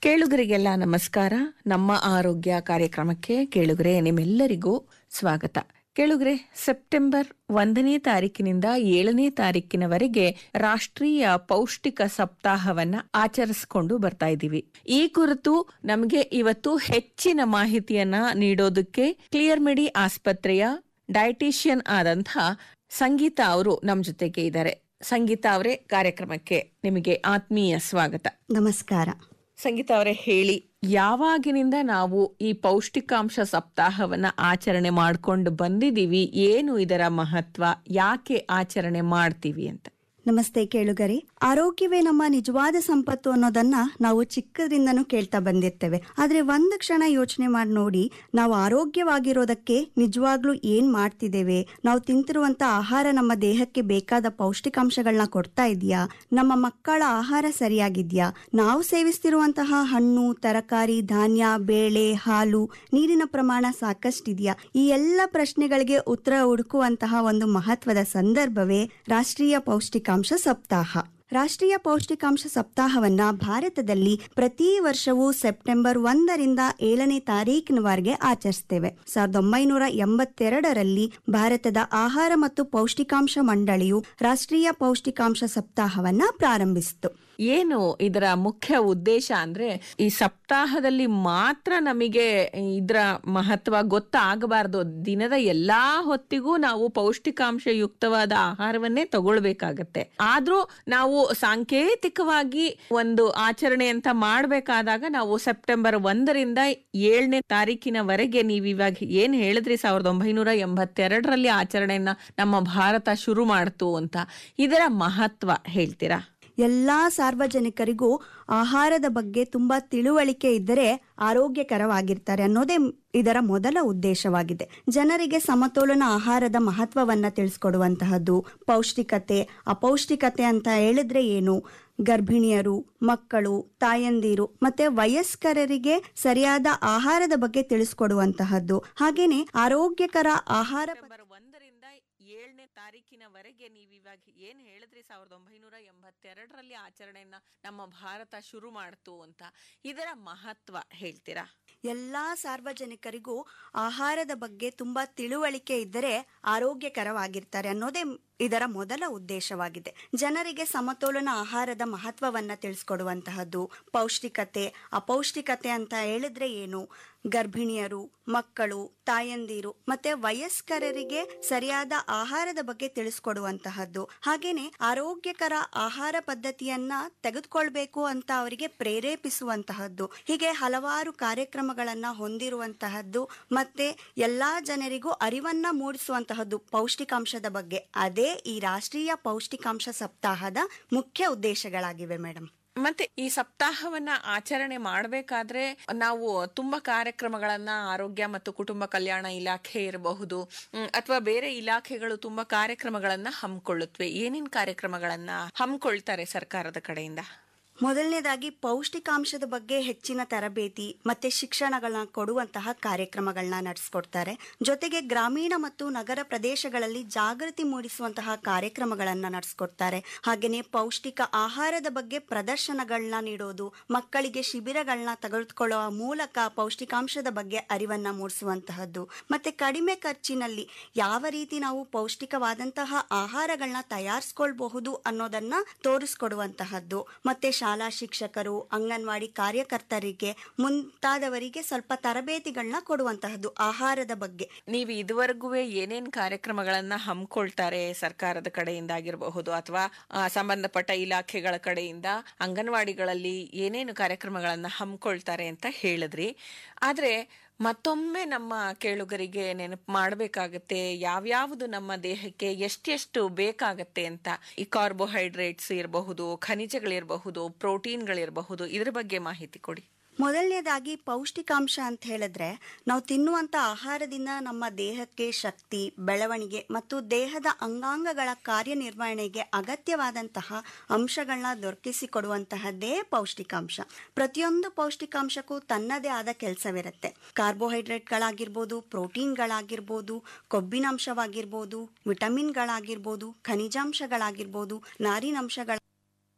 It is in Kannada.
ಕೇಳುಗರಿಗೆಲ್ಲ ನಮಸ್ಕಾರ ನಮ್ಮ ಆರೋಗ್ಯ ಕಾರ್ಯಕ್ರಮಕ್ಕೆ ಕೇಳುಗರೆ ನಿಮ್ಮೆಲ್ಲರಿಗೂ ಸ್ವಾಗತ ಕೇಳುಗರೆ ಸೆಪ್ಟೆಂಬರ್ ಒಂದನೇ ತಾರೀಕಿನಿಂದ ಏಳನೇ ತಾರೀಕಿನವರೆಗೆ ರಾಷ್ಟ್ರೀಯ ಪೌಷ್ಟಿಕ ಸಪ್ತಾಹವನ್ನ ಆಚರಿಸಿಕೊಂಡು ಬರ್ತಾ ಇದ್ದೀವಿ ಈ ಕುರಿತು ನಮಗೆ ಇವತ್ತು ಹೆಚ್ಚಿನ ಮಾಹಿತಿಯನ್ನ ನೀಡೋದಕ್ಕೆ ಕ್ಲಿಯರ್ ಮೆಡಿ ಆಸ್ಪತ್ರೆಯ ಡಯಟಿಷಿಯನ್ ಆದಂಥ ಸಂಗೀತ ಅವರು ನಮ್ಮ ಜೊತೆಗೆ ಇದ್ದಾರೆ ಸಂಗೀತ ಅವರೇ ಕಾರ್ಯಕ್ರಮಕ್ಕೆ ನಿಮಗೆ ಆತ್ಮೀಯ ಸ್ವಾಗತ ನಮಸ್ಕಾರ ಸಂಗೀತ ಅವರೇ ಹೇಳಿ ಯಾವಾಗಿನಿಂದ ನಾವು ಈ ಪೌಷ್ಟಿಕಾಂಶ ಸಪ್ತಾಹವನ್ನ ಆಚರಣೆ ಮಾಡ್ಕೊಂಡು ಬಂದಿದೀವಿ ಏನು ಇದರ ಮಹತ್ವ ಯಾಕೆ ಆಚರಣೆ ಮಾಡ್ತೀವಿ ಅಂತ ನಮಸ್ತೆ ಕೇಳುಗರೆ ಆರೋಗ್ಯವೇ ನಮ್ಮ ನಿಜವಾದ ಸಂಪತ್ತು ಅನ್ನೋದನ್ನ ನಾವು ಚಿಕ್ಕದ್ರಿಂದನೂ ಕೇಳ್ತಾ ಬಂದಿರ್ತೇವೆ ಆದ್ರೆ ಒಂದು ಕ್ಷಣ ಯೋಚನೆ ಮಾಡಿ ನೋಡಿ ನಾವು ಆರೋಗ್ಯವಾಗಿರೋದಕ್ಕೆ ನಿಜವಾಗ್ಲೂ ಏನ್ ಮಾಡ್ತಿದ್ದೇವೆ ನಾವು ತಿಂತಿರುವಂತ ಆಹಾರ ನಮ್ಮ ದೇಹಕ್ಕೆ ಬೇಕಾದ ಪೌಷ್ಟಿಕಾಂಶಗಳನ್ನ ಕೊಡ್ತಾ ಇದೆಯಾ ನಮ್ಮ ಮಕ್ಕಳ ಆಹಾರ ಸರಿಯಾಗಿದ್ಯಾ ನಾವು ಸೇವಿಸ್ತಿರುವಂತಹ ಹಣ್ಣು ತರಕಾರಿ ಧಾನ್ಯ ಬೇಳೆ ಹಾಲು ನೀರಿನ ಪ್ರಮಾಣ ಸಾಕಷ್ಟಿದೆಯಾ ಈ ಎಲ್ಲ ಪ್ರಶ್ನೆಗಳಿಗೆ ಉತ್ತರ ಹುಡುಕುವಂತಹ ಒಂದು ಮಹತ್ವದ ಸಂದರ್ಭವೇ ರಾಷ್ಟ್ರೀಯ ಪೌಷ್ಟಿಕಾಂಶ ಸಪ್ತಾಹ ರಾಷ್ಟ್ರೀಯ ಪೌಷ್ಟಿಕಾಂಶ ಸಪ್ತಾಹವನ್ನ ಭಾರತದಲ್ಲಿ ಪ್ರತಿ ವರ್ಷವೂ ಸೆಪ್ಟೆಂಬರ್ ಒಂದರಿಂದ ಏಳನೇ ತಾರೀಕಿನವರೆಗೆ ಆಚರಿಸ್ತೇವೆ ಸಾವಿರದ ಒಂಬೈನೂರ ಎಂಬತ್ತೆರಡರಲ್ಲಿ ಭಾರತದ ಆಹಾರ ಮತ್ತು ಪೌಷ್ಟಿಕಾಂಶ ಮಂಡಳಿಯು ರಾಷ್ಟ್ರೀಯ ಪೌಷ್ಟಿಕಾಂಶ ಸಪ್ತಾಹವನ್ನ ಪ್ರಾರಂಭಿಸಿತು ಏನು ಇದರ ಮುಖ್ಯ ಉದ್ದೇಶ ಅಂದ್ರೆ ಈ ಸಪ್ತಾಹದಲ್ಲಿ ಮಾತ್ರ ನಮಗೆ ಇದರ ಮಹತ್ವ ಗೊತ್ತಾಗಬಾರ್ದು ದಿನದ ಎಲ್ಲಾ ಹೊತ್ತಿಗೂ ನಾವು ಪೌಷ್ಟಿಕಾಂಶ ಯುಕ್ತವಾದ ಆಹಾರವನ್ನೇ ತಗೊಳ್ಬೇಕಾಗತ್ತೆ ಆದ್ರೂ ನಾವು ಸಾಂಕೇತಿಕವಾಗಿ ಒಂದು ಆಚರಣೆ ಅಂತ ಮಾಡ್ಬೇಕಾದಾಗ ನಾವು ಸೆಪ್ಟೆಂಬರ್ ಒಂದರಿಂದ ಏಳನೇ ತಾರೀಕಿನವರೆಗೆ ನೀವು ಇವಾಗ ಏನ್ ಹೇಳಿದ್ರಿ ಸಾವಿರದ ಒಂಬೈನೂರ ಎಂಬತ್ತೆರಡರಲ್ಲಿ ಆಚರಣೆಯನ್ನ ನಮ್ಮ ಭಾರತ ಶುರು ಮಾಡ್ತು ಅಂತ ಇದರ ಮಹತ್ವ ಹೇಳ್ತೀರಾ ಎಲ್ಲಾ ಸಾರ್ವಜನಿಕರಿಗೂ ಆಹಾರದ ಬಗ್ಗೆ ತುಂಬಾ ತಿಳುವಳಿಕೆ ಇದ್ದರೆ ಆರೋಗ್ಯಕರವಾಗಿರ್ತಾರೆ ಅನ್ನೋದೇ ಇದರ ಮೊದಲ ಉದ್ದೇಶವಾಗಿದೆ ಜನರಿಗೆ ಸಮತೋಲನ ಆಹಾರದ ಮಹತ್ವವನ್ನ ತಿಳಿಸ್ಕೊಡುವಂತಹದ್ದು ಪೌಷ್ಟಿಕತೆ ಅಪೌಷ್ಟಿಕತೆ ಅಂತ ಹೇಳಿದ್ರೆ ಏನು ಗರ್ಭಿಣಿಯರು ಮಕ್ಕಳು ತಾಯಂದಿರು ಮತ್ತೆ ವಯಸ್ಕರರಿಗೆ ಸರಿಯಾದ ಆಹಾರದ ಬಗ್ಗೆ ತಿಳಿಸ್ಕೊಡುವಂತಹದ್ದು ಹಾಗೇನೆ ಆರೋಗ್ಯಕರ ಆಹಾರ ಸೆಪ್ಟೆಂಬರ್ ಒಂದರಿಂದ ಏಳನೇ ತಾರೀಕಿನವರೆಗೆ ನೀವು ಇವಾಗ ಏನ್ ಹೇಳಿದ್ರಿ ಸಾವಿರದ ಒಂಬೈನೂರ ಎಂಬತ್ತೆರಡರಲ್ಲಿ ಆಚರಣೆಯನ್ನ ನಮ್ಮ ಭಾರತ ಶುರು ಮಾಡ್ತು ಅಂತ ಇದರ ಮಹತ್ವ ಹೇಳ್ತೀರಾ ಎಲ್ಲಾ ಸಾರ್ವಜನಿಕರಿಗೂ ಆಹಾರದ ಬಗ್ಗೆ ತುಂಬಾ ತಿಳುವಳಿಕೆ ಇದ್ದರೆ ಆರೋಗ್ಯಕರವಾಗಿರ್ತಾರೆ ಅನ್ನೋದೇ ಇದರ ಮೊದಲ ಉದ್ದೇಶವಾಗಿದೆ ಜನರಿಗೆ ಸಮತೋಲನ ಆಹಾರದ ಮಹತ್ವವನ್ನ ತಿಳಿಸ್ಕೊಡುವಂತಹದ್ದು ಪೌಷ್ಟಿಕತೆ ಅಪೌಷ್ಟಿಕತೆ ಅಂತ ಹೇಳಿದ್ರೆ ಏನು ಗರ್ಭಿಣಿಯರು ಮಕ್ಕಳು ತಾಯಂದಿರು ಮತ್ತೆ ವಯಸ್ಕರರಿಗೆ ಸರಿಯಾದ ಆಹಾರದ ಬಗ್ಗೆ ತಿಳಿಸ್ಕೊಡುವಂತಹದ್ದು ಹಾಗೇನೆ ಆರೋಗ್ಯಕರ ಆಹಾರ ಪದ್ಧತಿಯನ್ನ ತೆಗೆದುಕೊಳ್ಬೇಕು ಅಂತ ಅವರಿಗೆ ಪ್ರೇರೇಪಿಸುವಂತಹದ್ದು ಹೀಗೆ ಹಲವಾರು ಕಾರ್ಯಕ್ರಮಗಳನ್ನ ಹೊಂದಿರುವಂತಹದ್ದು ಮತ್ತೆ ಎಲ್ಲಾ ಜನರಿಗೂ ಅರಿವನ್ನ ಮೂಡಿಸುವಂತಹದ್ದು ಪೌಷ್ಟಿಕಾಂಶದ ಬಗ್ಗೆ ಅದೇ ಈ ರಾಷ್ಟ್ರೀಯ ಪೌಷ್ಟಿಕಾಂಶ ಸಪ್ತಾಹದ ಮುಖ್ಯ ಉದ್ದೇಶಗಳಾಗಿವೆ ಮೇಡಮ್ ಮತ್ತೆ ಈ ಸಪ್ತಾಹವನ್ನ ಆಚರಣೆ ಮಾಡಬೇಕಾದ್ರೆ ನಾವು ತುಂಬಾ ಕಾರ್ಯಕ್ರಮಗಳನ್ನ ಆರೋಗ್ಯ ಮತ್ತು ಕುಟುಂಬ ಕಲ್ಯಾಣ ಇಲಾಖೆ ಇರಬಹುದು ಅಥವಾ ಬೇರೆ ಇಲಾಖೆಗಳು ತುಂಬಾ ಕಾರ್ಯಕ್ರಮಗಳನ್ನ ಹಮ್ಮಿಕೊಳ್ಳುತ್ತವೆ ಏನೇನ್ ಕಾರ್ಯಕ್ರಮಗಳನ್ನ ಹಮ್ಮಿಕೊಳ್ತಾರೆ ಸರ್ಕಾರದ ಕಡೆಯಿಂದ ಮೊದಲನೇದಾಗಿ ಪೌಷ್ಟಿಕಾಂಶದ ಬಗ್ಗೆ ಹೆಚ್ಚಿನ ತರಬೇತಿ ಮತ್ತೆ ಶಿಕ್ಷಣಗಳನ್ನ ಕೊಡುವಂತಹ ಕಾರ್ಯಕ್ರಮಗಳನ್ನ ನಡೆಸ್ಕೊಡ್ತಾರೆ ಜೊತೆಗೆ ಗ್ರಾಮೀಣ ಮತ್ತು ನಗರ ಪ್ರದೇಶಗಳಲ್ಲಿ ಜಾಗೃತಿ ಮೂಡಿಸುವಂತಹ ಕಾರ್ಯಕ್ರಮಗಳನ್ನ ನಡೆಸ್ಕೊಡ್ತಾರೆ ಹಾಗೆಯೇ ಪೌಷ್ಟಿಕ ಆಹಾರದ ಬಗ್ಗೆ ಪ್ರದರ್ಶನಗಳನ್ನ ನೀಡೋದು ಮಕ್ಕಳಿಗೆ ಶಿಬಿರಗಳನ್ನ ತೆಗೆದುಕೊಳ್ಳುವ ಮೂಲಕ ಪೌಷ್ಟಿಕಾಂಶದ ಬಗ್ಗೆ ಅರಿವನ್ನ ಮೂಡಿಸುವಂತಹದ್ದು ಮತ್ತೆ ಕಡಿಮೆ ಖರ್ಚಿನಲ್ಲಿ ಯಾವ ರೀತಿ ನಾವು ಪೌಷ್ಟಿಕವಾದಂತಹ ಆಹಾರಗಳನ್ನ ತಯಾರಿಸ್ಕೊಳ್ಬಹುದು ಅನ್ನೋದನ್ನ ತೋರಿಸ್ಕೊಡುವಂತಹದ್ದು ಮತ್ತೆ ಶಾಲಾ ಶಿಕ್ಷಕರು ಅಂಗನವಾಡಿ ಕಾರ್ಯಕರ್ತರಿಗೆ ಮುಂತಾದವರಿಗೆ ಸ್ವಲ್ಪ ತರಬೇತಿಗಳನ್ನ ಕೊಡುವಂತಹದ್ದು ಆಹಾರದ ಬಗ್ಗೆ ನೀವು ಇದುವರೆಗೂ ಏನೇನ್ ಕಾರ್ಯಕ್ರಮಗಳನ್ನ ಹಮ್ಮಿಕೊಳ್ತಾರೆ ಸರ್ಕಾರದ ಕಡೆಯಿಂದ ಆಗಿರಬಹುದು ಅಥವಾ ಆ, ಸಂಬಂಧಪಟ್ಟ ಇಲಾಖೆಗಳ ಕಡೆಯಿಂದ ಅಂಗನವಾಡಿಗಳಲ್ಲಿ ಏನೇನು ಕಾರ್ಯಕ್ರಮಗಳನ್ನ ಹಮ್ಮಿಕೊಳ್ತಾರೆ ಅಂತ ಹೇಳಿದ್ರಿ ಆದ್ರೆ ಮತ್ತೊಮ್ಮೆ ನಮ್ಮ ಕೇಳುಗರಿಗೆ ನೆನಪು ಮಾಡಬೇಕಾಗತ್ತೆ ಯಾವ್ಯಾವುದು ನಮ್ಮ ದೇಹಕ್ಕೆ ಎಷ್ಟೆಷ್ಟು ಬೇಕಾಗತ್ತೆ ಅಂತ ಈ ಕಾರ್ಬೋಹೈಡ್ರೇಟ್ಸ್ ಇರಬಹುದು ಖನಿಜಗಳಿರಬಹುದು ಪ್ರೋಟೀನ್ಗಳಿರಬಹುದು ಇದ್ರ ಬಗ್ಗೆ ಮಾಹಿತಿ ಕೊಡಿ ಮೊದಲನೇದಾಗಿ ಪೌಷ್ಟಿಕಾಂಶ ಅಂತ ಹೇಳಿದ್ರೆ ನಾವು ತಿನ್ನುವಂತ ಆಹಾರದಿಂದ ನಮ್ಮ ದೇಹಕ್ಕೆ ಶಕ್ತಿ ಬೆಳವಣಿಗೆ ಮತ್ತು ದೇಹದ ಅಂಗಾಂಗಗಳ ಕಾರ್ಯನಿರ್ವಹಣೆಗೆ ಅಗತ್ಯವಾದಂತಹ ಅಂಶಗಳನ್ನ ದೊರಕಿಸಿಕೊಡುವಂತಹದ್ದೇ ಪೌಷ್ಟಿಕಾಂಶ ಪ್ರತಿಯೊಂದು ಪೌಷ್ಟಿಕಾಂಶಕ್ಕೂ ತನ್ನದೇ ಆದ ಕೆಲಸವಿರುತ್ತೆ ಕಾರ್ಬೋಹೈಡ್ರೇಟ್ಗಳಾಗಿರ್ಬೋದು ಪ್ರೋಟೀನ್ಗಳಾಗಿರ್ಬೋದು ಕೊಬ್ಬಿನಾಂಶವಾಗಿರ್ಬೋದು ವಿಟಮಿನ್ಗಳಾಗಿರ್ಬೋದು ಖನಿಜಾಂಶಗಳಾಗಿರ್ಬೋದು ನಾರಿನಂಶಗಳ